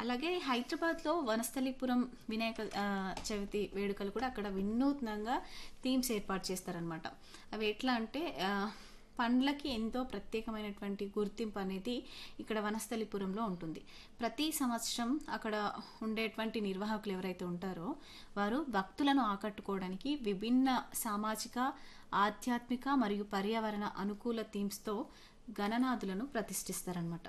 అలాగే హైదరాబాద్లో వనస్థలిపురం వినాయక ఆ, చవితి వేడుకలు కూడా అక్కడ వినూత్నంగా థీమ్స్ ఏర్పాటు చేస్తారనమాట అవి ఎట్లా అంటే ఆ, పండ్లకి ఎంతో ప్రత్యేకమైనటువంటి గుర్తింపు అనేది ఇక్కడ వనస్థలిపురంలో ఉంటుంది ప్రతి సంవత్సరం అక్కడ ఉండేటువంటి నిర్వాహకులు ఎవరైతే ఉంటారో వారు భక్తులను ఆకట్టుకోవడానికి విభిన్న సామాజిక ఆధ్యాత్మిక మరియు పర్యావరణ అనుకూల థీమ్స్తో గణనాథులను ప్రతిష్ఠిస్తారనమాట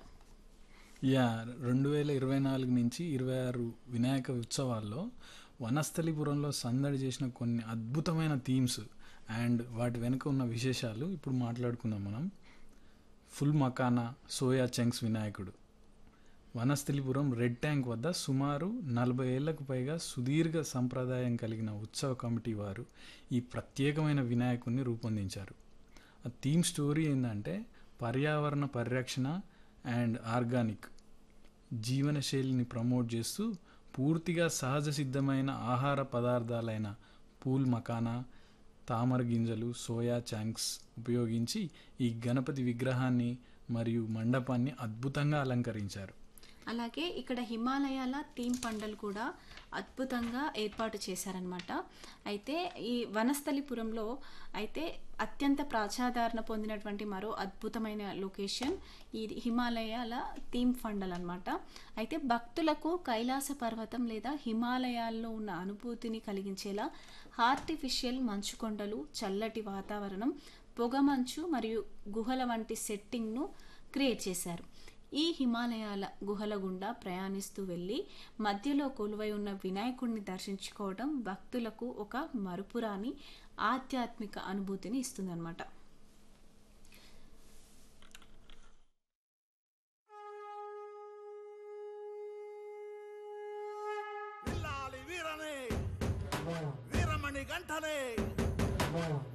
యా రెండు వేల ఇరవై నాలుగు నుంచి ఇరవై ఆరు వినాయక ఉత్సవాల్లో వనస్థలిపురంలో సందడి చేసిన కొన్ని అద్భుతమైన థీమ్స్ అండ్ వాటి వెనుక ఉన్న విశేషాలు ఇప్పుడు మాట్లాడుకుందాం మనం ఫుల్ మకానా సోయా చంక్స్ వినాయకుడు వనస్థలిపురం రెడ్ ట్యాంక్ వద్ద సుమారు నలభై ఏళ్లకు పైగా సుదీర్ఘ సంప్రదాయం కలిగిన ఉత్సవ కమిటీ వారు ఈ ప్రత్యేకమైన వినాయకుడిని రూపొందించారు ఆ థీమ్ స్టోరీ ఏంటంటే పర్యావరణ పరిరక్షణ అండ్ ఆర్గానిక్ జీవనశైలిని ప్రమోట్ చేస్తూ పూర్తిగా సహజ సిద్ధమైన ఆహార పదార్థాలైన పూల్ మకానా తామర గింజలు సోయా చాంక్స్ ఉపయోగించి ఈ గణపతి విగ్రహాన్ని మరియు మండపాన్ని అద్భుతంగా అలంకరించారు అలాగే ఇక్కడ హిమాలయాల థీమ్ పండలు కూడా అద్భుతంగా ఏర్పాటు చేశారనమాట అయితే ఈ వనస్థలిపురంలో అయితే అత్యంత ప్రజాదరణ పొందినటువంటి మరో అద్భుతమైన లొకేషన్ ఈ హిమాలయాల థీమ్ ఫండల్ అనమాట అయితే భక్తులకు కైలాస పర్వతం లేదా హిమాలయాల్లో ఉన్న అనుభూతిని కలిగించేలా ఆర్టిఫిషియల్ మంచుకొండలు చల్లటి వాతావరణం పొగమంచు మరియు గుహల వంటి సెట్టింగ్ను క్రియేట్ చేశారు ఈ హిమాలయాల గుహల గుండా ప్రయాణిస్తూ వెళ్ళి మధ్యలో కొలువై ఉన్న వినాయకుడిని దర్శించుకోవడం భక్తులకు ఒక మరుపురాని ఆధ్యాత్మిక అనుభూతిని ఇస్తుందన్నమాట విల్లాలి వీరనే వీరమణి గంటనే